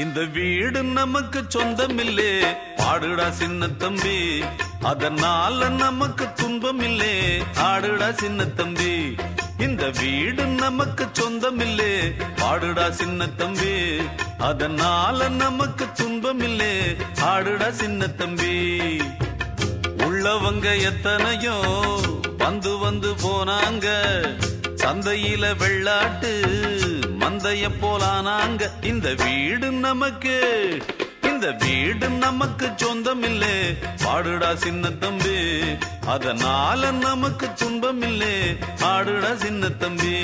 இந்த வீடு நமக்கு சொந்தமில்லே பாடுடா சின்ன தம்பி அதனால நமக்கு துன்பமில்லே ஆடுடா சின்ன தம்பி இந்த வீடு நமக்கு சொந்தமில்லே பாடுடா சின்ன தம்பி அதனால நமக்கு துன்பமில்லே ஆடுடா சின்ன தம்பி உள்ளவங்க எத்தனையோ வந்து வந்து போனாங்க சந்தையில வெள்ளாட்டு மந்தைய போலானாங்க இந்த வீடு நமக்கு இந்த வீடு நமக்கு சொந்தம் இல்லே பாடுடா சின்ன தம்பி அதனால நமக்கு துன்பம் இல்லே ஆடுடா சின்ன தம்பி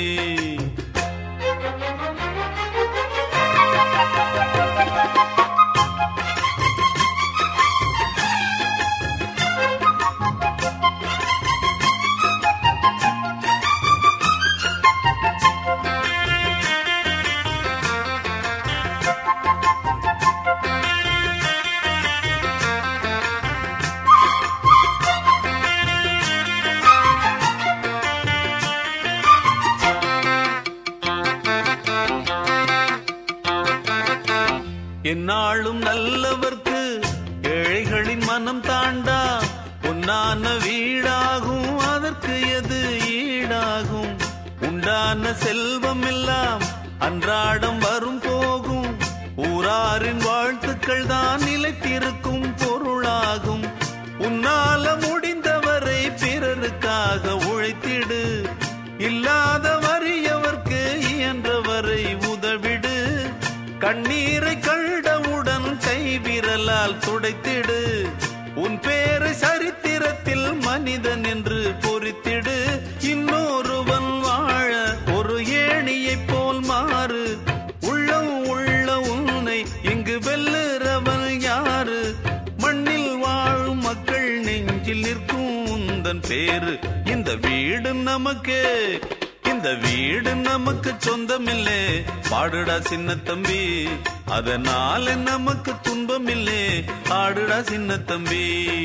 என்னாலும் நல்லவர்க்கு ஏழைகளின் மனம் தாண்டா பொன்னான வீடாகும் அதற்கு எது ஈடாகும் உண்டான செல்வம் எல்லாம் அன்றாடம் வரும் போகும் ஊராரின் வாழ்த்துக்கள் தான் நிலைத்திருக்கும் பொருளாகும் உன்னால முடிந்தவரை பிறருக்காக உழைத்திடு இல்லாத வறியவர்க்கு இயன்றவரை உதவிடு கண்ணீரை கண்டவுடன் கைவிரலால் துடைத்திடு உன் பேரை சரித்திரத்தில் மனிதன் என்று பொறித்திடு இன்னொருவன் வாழ ஒரு ஏணியைப் போல் மாறு உள்ளம் உள்ள உன்னை இங்கு வெல்லுறவன் யாரு மண்ணில் வாழும் மக்கள் நெஞ்சில் நிற்கும் உந்தன் பேரு இந்த வீடு நமக்கு இந்த வீடு நமக்கு சொந்தமில்லே பாடுடா சின்ன தம்பி அதனால நமக்கு துன்பமில்லே ஆடுடா சின்ன தம்பி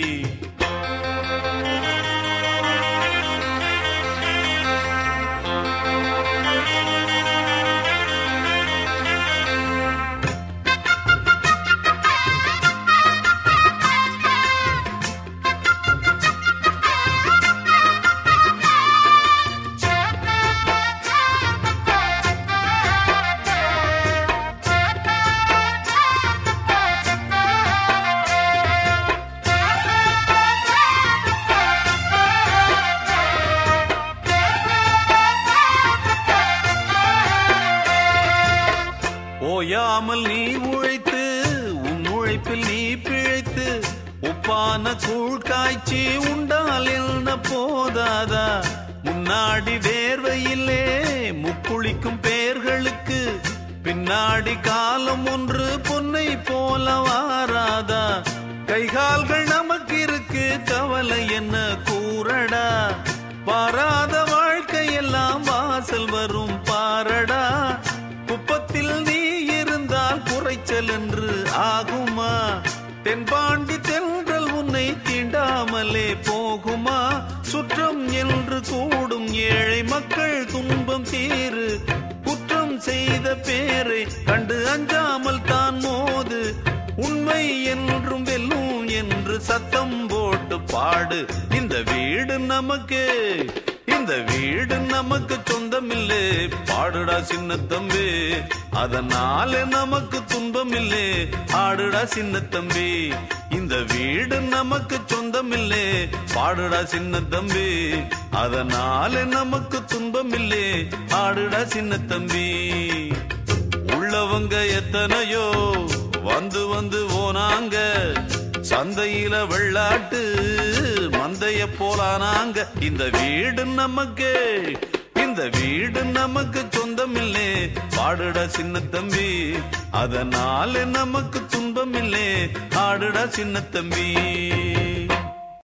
ஓயாமல் நீ உழைத்து உன் உழைப்பில் நீ பிழைத்து உப்பான கூழ் காய்ச்சி உண்டால் என்ன போதாதா முன்னாடி வேர்வையிலே முக்குளிக்கும் பேர்களுக்கு பின்னாடி காலம் ஒன்று பொன்னை போல வாராதா கைகால்கள் நமக்கு இருக்கு கவலை என்ன கூறடா வாராத வாழ்க்கையெல்லாம் வாசல் வரும் பாரடா குப்பத்தில் நீ இருந்தால் குறைச்சல் என்று ஆகுமா தென்பாண்டி தென்றல் உன்னை தீண்டாமலே போகுமா சுற்றம் என்று கூடும் ஏழை மக்கள் துன்பம் தீரு குற்றம் செய்த பேரை கண்டு அஞ்சாமல் தான் மோது உண்மை என்றும் வெல்லும் என்று சத்தம் போட்டு பாடு இந்த வீடு நமக்கு இந்த வீடு நமக்கு சொந்தமில்லே பாடுடா சின்ன தம்பி அதனால நமக்கு துன்பமில்லே ஆடுடா சின்ன தம்பி இந்த வீடு நமக்கு சொந்தமில்லே பாடுடா சின்ன தம்பி அதனால நமக்கு துன்பமில்லே ஆடுடா சின்ன தம்பி உள்ளவங்க எத்தனையோ வந்து வந்து போனாங்க சந்தையில வெள்ளாட்டு மந்தைய போலானாங்க இந்த வீடு நமக்கு இந்த வீடு நமக்கு சொந்தமில்லே பாடுடா சின்ன தம்பி அதனால நமக்கு துன்பமில்லே ஆடுடா சின்ன தம்பி